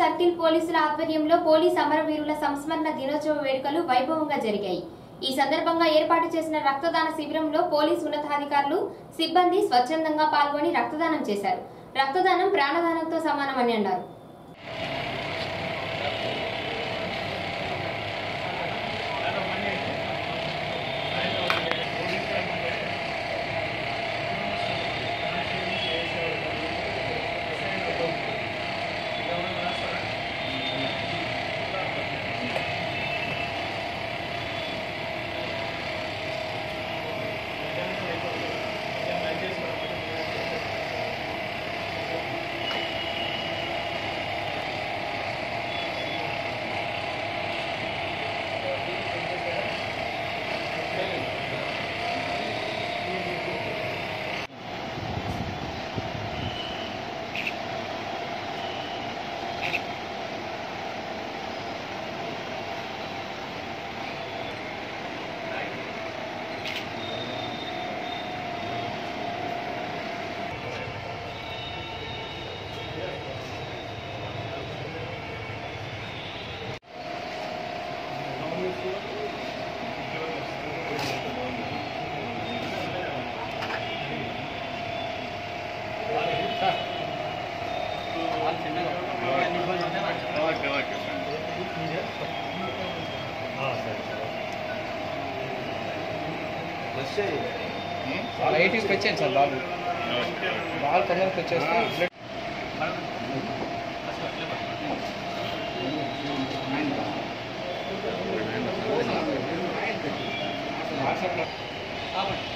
circle పోలీసుల ఆధ్వర్యంలో police అమరవీరుల సంస్మరణ దినోత్సవ వేడుకలు వైభవంగా జరిగాయి ఈ సందర్భంగా ఏర్పాటు చేసిన రక్తదాన శిబిరంలో పోలీస్ ఉన్నతాధికారులు సిబ్బంది స్వచ్ఛందంగా పాల్గొని రక్తదానం చేశారు రక్తదానం ప్రాణదానంతో సమానమని అన్నారు వాళ్ళ ఎయిటీస్కి వచ్చాను సార్ బాబు బాల్ తొందరకి వచ్చేస్తే బ్లడ్ వాట్సాప్లో